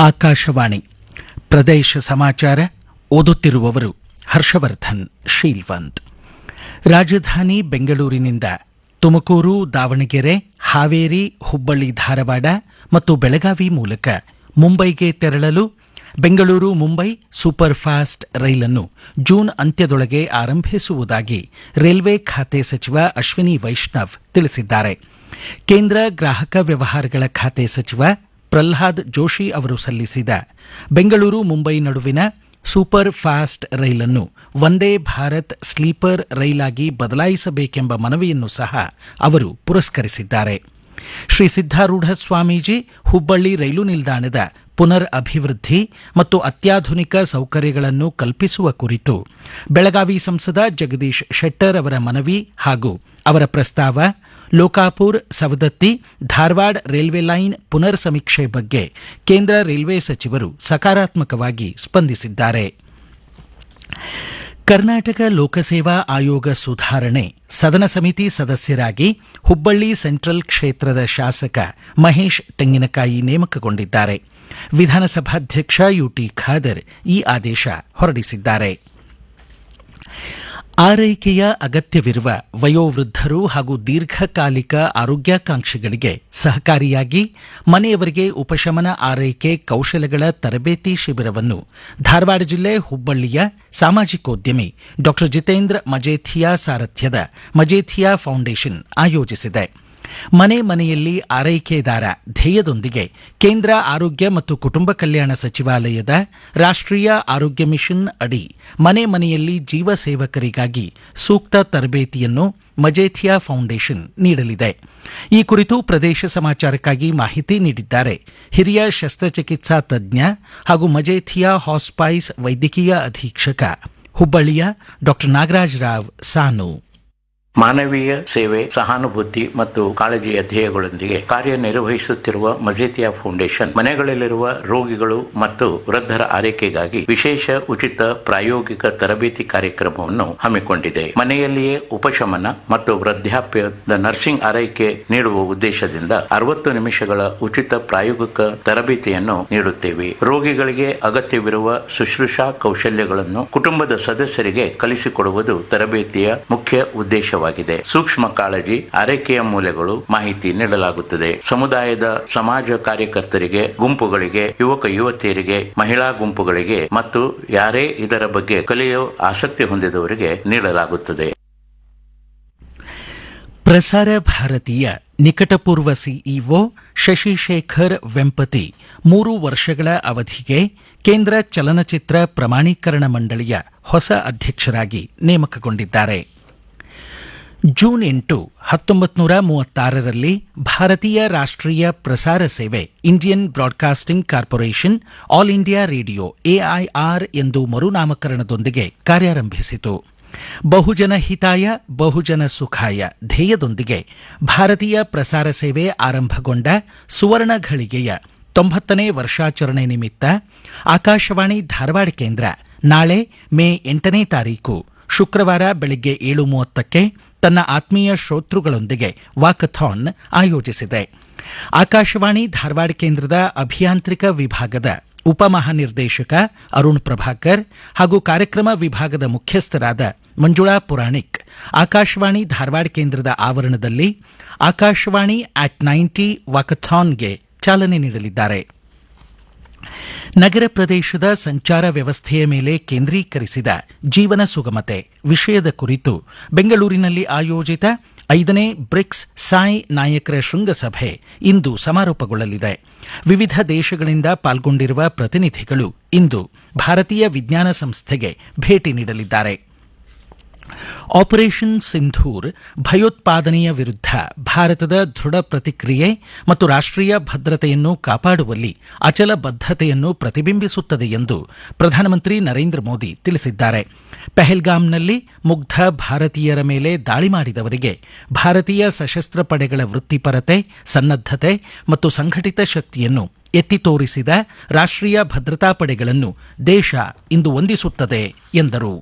ಆಕಾಶವಾಣಿ ಪ್ರದೇಶ ಸಮಾಚಾರ ಓದುತ್ತಿರುವವರು ಹರ್ಷವರ್ಧನ್ ಶೀಲ್ವಂತ್ ರಾಜಧಾನಿ ಬೆಂಗಳೂರಿನಿಂದ ತುಮಕೂರು ದಾವಣಗೆರೆ ಹಾವೇರಿ ಹುಬ್ಬಳ್ಳಿ ಧಾರವಾಡ ಮತ್ತು ಬೆಳಗಾವಿ ಮೂಲಕ ಮುಂಬೈಗೆ ತೆರಳಲು ಬೆಂಗಳೂರು ಮುಂಬೈ ಸೂಪರ್ ಫಾಸ್ಟ್ ರೈಲನ್ನು ಜೂನ್ ಅಂತ್ಯದೊಳಗೆ ಆರಂಭಿಸುವುದಾಗಿ ರೈಲ್ವೆ ಖಾತೆ ಸಚಿವ ಅಶ್ವಿನಿ ವೈಷ್ಣವ್ ತಿಳಿಸಿದ್ದಾರೆ ಕೇಂದ್ರ ಗ್ರಾಹಕ ವ್ಯವಹಾರಗಳ ಖಾತೆ ಸಚಿವ ಪ್ರಲ್ಹಾದ್ ಜೋಶಿ ಅವರು ಸಲ್ಲಿಸಿದ ಬೆಂಗಳೂರು ಮುಂಬೈ ನಡುವಿನ ಸೂಪರ್ ಫಾಸ್ಟ್ ರೈಲನ್ನು ವಂದೇ ಭಾರತ್ ಸ್ಲೀಪರ್ ರೈಲಾಗಿ ಬದಲಾಯಿಸಬೇಕೆಂಬ ಮನವಿಯನ್ನು ಸಹ ಅವರು ಪುರಸ್ಕರಿಸಿದ್ದಾರೆ ಶ್ರೀ ಸಿದ್ದಾರೂಢ ಸ್ವಾಮೀಜಿ ಹುಬ್ಬಳ್ಳಿ ರೈಲು ನಿಲ್ದಾಣದ ಪುನರ್ ಅಭಿವೃದ್ಧಿ ಮತ್ತು ಅತ್ಯಾಧುನಿಕ ಸೌಕರ್ಯಗಳನ್ನು ಕಲ್ಪಿಸುವ ಕುರಿತು ಬೆಳಗಾವಿ ಸಂಸದ ಜಗದೀಶ್ ಶೆಟ್ಟರ್ ಅವರ ಮನವಿ ಹಾಗೂ ಅವರ ಪ್ರಸ್ತಾವ ಲೋಕಾಪುರ್ ಸವದತ್ತಿ ಧಾರವಾಡ ರೈಲ್ವೆ ಲೈನ್ ಪುನರ್ ಸಮೀಕ್ಷೆ ಬಗ್ಗೆ ಕೇಂದ್ರ ರೈಲ್ವೆ ಸಚಿವರು ಸಕಾರಾತ್ಮಕವಾಗಿ ಸ್ಪಂದಿಸಿದ್ದಾರೆ ಕರ್ನಾಟಕ ಲೋಕಸೇವಾ ಆಯೋಗ ಸುಧಾರಣೆ ಸದನ ಸಮಿತಿ ಸದಸ್ಯರಾಗಿ ಹುಬ್ಬಳ್ಳಿ ಸೆಂಟ್ರಲ್ ಕ್ಷೇತ್ರದ ಶಾಸಕ ಮಹೇಶ್ ತೆಂಗಿನಕಾಯಿ ನೇಮಕಗೊಂಡಿದ್ದಾರೆ ವಿಧಾನಸಭಾಧ್ಯಕ್ಷ ಯುಟಿ ಖಾದರ್ ಈ ಆದೇಶ ಹೊರಡಿಸಿದ್ದಾರೆ ಆರೈಕೆಯ ಅಗತ್ಯವಿರುವ ವಯೋವೃದ್ಧರು ಹಾಗೂ ದೀರ್ಘಕಾಲಿಕ ಆರೋಗ್ಯಾಕಾಂಕ್ಷಿಗಳಿಗೆ ಸಹಕಾರಿಯಾಗಿ ಮನೆಯವರಿಗೆ ಉಪಶಮನ ಆರೈಕೆ ಕೌಶಲಗಳ ತರಬೇತಿ ಶಿಬಿರವನ್ನು ಧಾರವಾಡ ಜಿಲ್ಲೆ ಹುಬ್ಬಳ್ಳಿಯ ಸಾಮಾಜಿಕೋದ್ಯಮಿ ಡಾ ಜಿತೇಂದ್ರ ಮಜೇಥಿಯಾ ಸಾರಥ್ಯದ ಮಜೇಥಿಯಾ ಫೌಂಡೇಶನ್ ಆಯೋಜಿಸಿದೆ ಮನೆ ಮನೆಯಲ್ಲಿ ಆರೈಕೆದಾರ ಧ್ಯೇಯದೊಂದಿಗೆ ಕೇಂದ್ರ ಆರೋಗ್ಯ ಮತ್ತು ಕುಟುಂಬ ಕಲ್ಯಾಣ ಸಚಿವಾಲಯದ ರಾಷ್ಟೀಯ ಆರೋಗ್ಯ ಮಿಷನ್ ಅಡಿ ಮನೆ ಮನೆಯಲ್ಲಿ ಜೀವ ಸೇವಕರಿಗಾಗಿ ಸೂಕ್ತ ತರಬೇತಿಯನ್ನು ಮಜೇಥಿಯಾ ಫೌಂಡೇಶನ್ ನೀಡಲಿದೆ ಈ ಕುರಿತು ಪ್ರದೇಶ ಸಮಾಚಾರಕ್ಕಾಗಿ ಮಾಹಿತಿ ನೀಡಿದ್ದಾರೆ ಹಿರಿಯ ಶಸ್ತ್ರಚಿಕಿತ್ಸಾ ತಜ್ಞ ಹಾಗೂ ಮಜೇಥಿಯಾ ಹಾಸ್ಪೈಸ್ ವೈದ್ಯಕೀಯ ಅಧೀಕ್ಷಕ ಹುಬ್ಬಳ್ಳಿಯ ಡಾ ನಾಗರಾಜ್ ರಾವ್ ಸಾನು ಮಾನವೀಯ ಸೇವೆ ಸಹಾನುಭೂತಿ ಮತ್ತು ಕಾಳಜಿಯ ಧ್ಯೇಯಗಳೊಂದಿಗೆ ಕಾರ್ಯನಿರ್ವಹಿಸುತ್ತಿರುವ ಮಜೇತಿಯಾ ಫೌಂಡೇಶನ್ ಮನೆಗಳಲ್ಲಿರುವ ರೋಗಿಗಳು ಮತ್ತು ವೃದ್ಧರ ಆರೈಕೆಗಾಗಿ ವಿಶೇಷ ಉಚಿತ ಪ್ರಾಯೋಗಿಕ ತರಬೇತಿ ಕಾರ್ಯಕ್ರಮವನ್ನು ಹಮ್ಮಿಕೊಂಡಿದೆ ಮನೆಯಲ್ಲಿಯೇ ಉಪಶಮನ ಮತ್ತು ವೃದ್ಧಾಪ್ಯದ ನರ್ಸಿಂಗ್ ಆರೈಕೆ ನೀಡುವ ಉದ್ದೇಶದಿಂದ ಅರವತ್ತು ನಿಮಿಷಗಳ ಉಚಿತ ಪ್ರಾಯೋಗಿಕ ತರಬೇತಿಯನ್ನು ನೀಡುತ್ತೇವೆ ರೋಗಿಗಳಿಗೆ ಅಗತ್ಯವಿರುವ ಶುಶ್ರೂಷಾ ಕೌಶಲ್ಯಗಳನ್ನು ಕುಟುಂಬದ ಸದಸ್ಯರಿಗೆ ಕಲಿಸಿಕೊಡುವುದು ತರಬೇತಿಯ ಮುಖ್ಯ ಉದ್ದೇಶವಾಗಿದೆ ಸೂಕ್ಷ್ಮ ಕಾಳಜಿ ಆರೈಕೆಯ ಮೂಲೆಗಳು ಮಾಹಿತಿ ನೀಡಲಾಗುತ್ತದೆ ಸಮುದಾಯದ ಸಮಾಜ ಕಾರ್ಯಕರ್ತರಿಗೆ ಗುಂಪುಗಳಿಗೆ ಯುವಕ ಯುವತಿಯರಿಗೆ ಮಹಿಳಾ ಗುಂಪುಗಳಿಗೆ ಮತ್ತು ಯಾರೇ ಇದರ ಬಗ್ಗೆ ಕಲಿಯೋ ಆಸಕ್ತಿ ಹೊಂದಿದವರಿಗೆ ನೀಡಲಾಗುತ್ತದೆ ಪ್ರಸಾರ ಭಾರತೀಯ ನಿಕಟಪೂರ್ವ ಸಿಇಒ ಶಶಿಶೇಖರ್ ವೆಂಪತಿ ಮೂರು ವರ್ಷಗಳ ಅವಧಿಗೆ ಕೇಂದ್ರ ಚಲನಚಿತ್ರ ಪ್ರಮಾಣೀಕರಣ ಮಂಡಳಿಯ ಹೊಸ ಅಧ್ಯಕ್ಷರಾಗಿ ನೇಮಕಗೊಂಡಿದ್ದಾರೆ ಜೂನ್ ಎಂಟು ಹತ್ತೊಂಬತ್ತು ನೂರ ಮೂವತ್ತಾರರಲ್ಲಿ ಭಾರತೀಯ ರಾಷ್ಟೀಯ ಪ್ರಸಾರ ಸೇವೆ Indian broadcasting corporation all India radio AIR ಎಂದು ಮರುನಾಮಕರಣದೊಂದಿಗೆ ಕಾರ್ಯಾರಂಭಿಸಿತು ಬಹುಜನ ಹಿತಾಯ ಬಹುಜನ ಸುಖಾಯ ಧ್ಯೇಯದೊಂದಿಗೆ ಭಾರತೀಯ ಪ್ರಸಾರ ಸೇವೆ ಆರಂಭಗೊಂಡ ಸುವರ್ಣ ಘಳಿಗೆಯ ತೊಂಬತ್ತನೇ ವರ್ಷಾಚರಣೆ ನಿಮಿತ್ತ ಆಕಾಶವಾಣಿ ಧಾರವಾಡ ಕೇಂದ್ರ ನಾಳೆ ಮೇ ಎಂಟನೇ ತಾರೀಕು ಶುಕ್ರವಾರ ಬೆಳಗ್ಗೆ ಏಳು ಮೂವತ್ತಕ್ಕೆ ತನ್ನ ಆತ್ಮೀಯ ಶ್ರೋತೃಗಳೊಂದಿಗೆ ವಾಕಥಾನ್ ಆಯೋಜಿಸಿದೆ ಆಕಾಶವಾಣಿ ಧಾರವಾಡ ಕೇಂದ್ರದ ಅಭಿಯಾಂತ್ರಿಕ ವಿಭಾಗದ ಉಪಮಹಾನಿರ್ದೇಶಕ ಅರುಣ್ ಪ್ರಭಾಕರ್ ಹಾಗೂ ಕಾರ್ಯಕ್ರಮ ವಿಭಾಗದ ಮುಖ್ಯಸ್ಥರಾದ ಮಂಜುಳಾ ಪುರಾಣಿಕ್ ಆಕಾಶವಾಣಿ ಧಾರವಾಡ ಕೇಂದ್ರದ ಆವರಣದಲ್ಲಿ ಆಕಾಶವಾಣಿ ಆಟ್ ನೈಂಟಿ ವಾಕಥಾನ್ಗೆ ಚಾಲನೆ ನೀಡಲಿದ್ದಾರೆ ನಗರ ಪ್ರದೇಶದ ಸಂಚಾರ ವ್ಯವಸ್ಥೆಯ ಮೇಲೆ ಕೇಂದ್ರೀಕರಿಸಿದ ಜೀವನ ಸುಗಮತೆ ವಿಷಯದ ಕುರಿತು ಬೆಂಗಳೂರಿನಲ್ಲಿ ಆಯೋಜಿತ ಐದನೇ ಬ್ರಿಕ್ಸ್ ಸಾಯ್ ನಾಯಕರ ಶೃಂಗಸಭೆ ಇಂದು ಸಮಾರೋಪಗೊಳ್ಳಲಿದೆ ವಿವಿಧ ದೇಶಗಳಿಂದ ಪಾಲ್ಗೊಂಡಿರುವ ಪ್ರತಿನಿಧಿಗಳು ಇಂದು ಭಾರತೀಯ ವಿಜ್ಞಾನ ಸಂಸ್ಥೆಗೆ ಭೇಟಿ ನೀಡಲಿದ್ದಾರೆ ಆಪರೇಷನ್ ಸಿಂಧೂರ್ ಭಯೋತ್ಪಾದನೆಯ ವಿರುದ್ಧ ಭಾರತದ ದೃಢ ಪ್ರತಿಕ್ರಿಯೆ ಮತ್ತು ರಾಷ್ಟೀಯ ಭದ್ರತೆಯನ್ನು ಕಾಪಾಡುವಲ್ಲಿ ಅಚಲ ಬದ್ಧತೆಯನ್ನು ಪ್ರತಿಬಿಂಬಿಸುತ್ತದೆ ಎಂದು ಪ್ರಧಾನಮಂತ್ರಿ ನರೇಂದ್ರ ಮೋದಿ ತಿಳಿಸಿದ್ದಾರೆ ಪೆಹಲ್ಗಾಮ್ನಲ್ಲಿ ಮುಗ್ಧ ಭಾರತೀಯರ ಮೇಲೆ ದಾಳಿ ಮಾಡಿದವರಿಗೆ ಭಾರತೀಯ ಸಶಸ್ತ್ರ ಪಡೆಗಳ ವೃತ್ತಿಪರತೆ ಸನ್ನದ್ದತೆ ಮತ್ತು ಸಂಘಟಿತ ಶಕ್ತಿಯನ್ನು ಎತ್ತಿ ತೋರಿಸಿದ ರಾಷ್ಟೀಯ ಭದ್ರತಾ ಪಡೆಗಳನ್ನು ದೇಶ ಇಂದು ವಂದಿಸುತ್ತದೆ ಎಂದರು